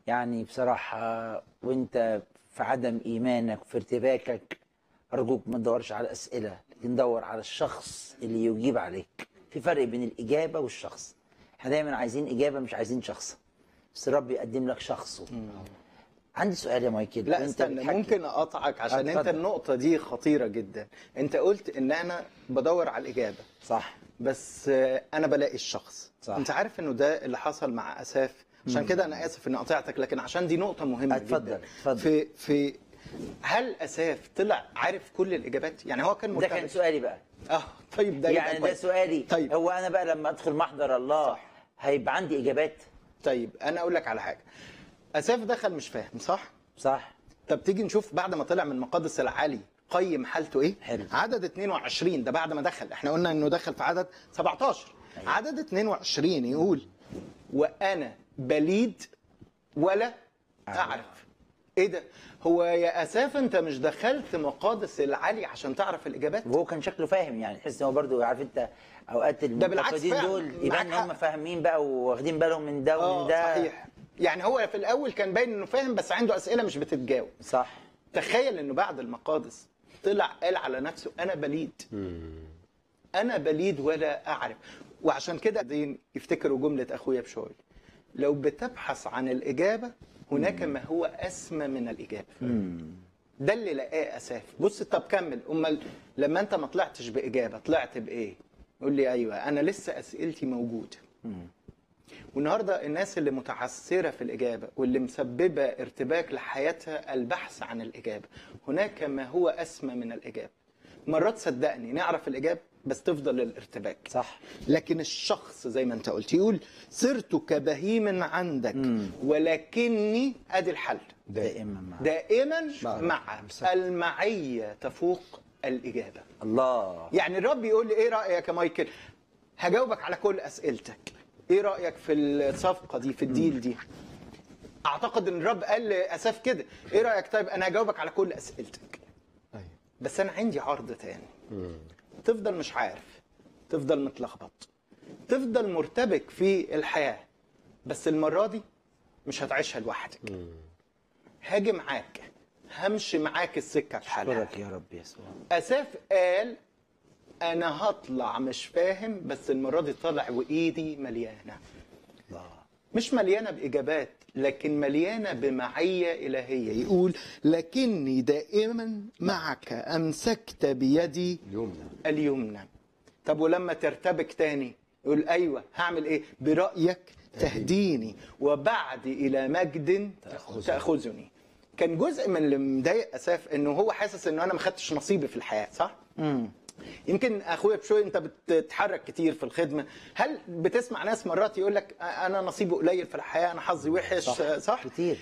يعني بصراحة وانت في عدم ايمانك في ارتباكك ارجوك ما تدورش على اسئلة لكن دور على الشخص اللي يجيب عليك في فرق بين الاجابة والشخص احنا دايما عايزين اجابة مش عايزين شخص بس الرب يقدم لك شخصه عندي سؤال يا مايكل لا وانت استنى بتحكي. ممكن اقطعك عشان انت اتفضل. النقطه دي خطيره جدا انت قلت ان انا بدور على الاجابه صح بس آه، انا بلاقي الشخص صح. انت عارف انه ده اللي حصل مع اساف عشان كده انا اسف اني قطعتك لكن عشان دي نقطه مهمه اتفضل، جدا اتفضل. في في هل اساف طلع عارف كل الاجابات يعني هو كان ده كان مرتبك سؤالي بقى اه طيب ده يبقى يعني ده كويس. سؤالي طيب هو انا بقى لما ادخل محضر الله صح. هيبقى عندي اجابات طيب انا اقول لك على حاجه اساف دخل مش فاهم صح صح طب تيجي نشوف بعد ما طلع من مقدس العلي قيم حالته ايه حلو. عدد 22 ده بعد ما دخل احنا قلنا انه دخل في عدد 17 أيوة. عدد 22 يقول وانا بليد ولا اعرف ايه ده هو يا اساف انت مش دخلت مقادس العلي عشان تعرف الاجابات وهو كان شكله فاهم يعني تحس ان هو برضه عارف انت اوقات بالعكس المنتقدين فعلا، دول معاك يبان ان هم حق. فاهمين بقى واخدين بالهم من ده ومن اه ده صحيح يعني هو في الاول كان باين انه فاهم بس عنده اسئله مش بتتجاوب صح تخيل انه بعد المقادس طلع قال على نفسه انا بليد انا بليد ولا اعرف وعشان كده دين يفتكروا جمله اخويا بشوي لو بتبحث عن الاجابه هناك ما هو اسمى من الاجابه ده اللي لقاه اساف بص طب كمل امال لما انت ما طلعتش باجابه طلعت بايه يقول لي ايوه انا لسه اسئلتي موجوده والنهارده الناس اللي متعثره في الاجابه واللي مسببه ارتباك لحياتها البحث عن الاجابه هناك ما هو اسمى من الاجابه مرات صدقني نعرف الاجابه بس تفضل الارتباك صح لكن الشخص زي ما انت قلت يقول صرت كبهيم عندك ولكني ادي الحل دائما مع دائما مع- مع صح. المعيه تفوق الاجابه الله يعني الرب يقول لي ايه رايك يا مايكل هجاوبك على كل اسئلتك ايه رايك في الصفقه دي في الديل دي اعتقد ان الرب قال لاساف كده ايه رايك طيب انا هجاوبك على كل اسئلتك أيوة. بس انا عندي عرض تاني تفضل مش عارف تفضل متلخبط تفضل مرتبك في الحياه بس المره دي مش هتعيشها لوحدك هاجي معاك همشي معاك السكه بحالها اشكرك يا رب يسوع اساف قال انا هطلع مش فاهم بس المره دي طالع وايدي مليانه الله مش مليانه باجابات لكن مليانه بمعيه الهيه يقول لكني دائما معك امسكت بيدي اليوم ده اليمنى طب ولما ترتبك تاني يقول ايوه هعمل ايه برايك تهديني وبعد الى مجد تاخذني كان جزء من اللي مضايق اساف انه هو حاسس انه انا ما خدتش نصيبي في الحياه صح يمكن اخويا بشوي انت بتتحرك كتير في الخدمه هل بتسمع ناس مرات يقول لك انا نصيبي قليل في الحياه انا حظي وحش صح. صح كتير.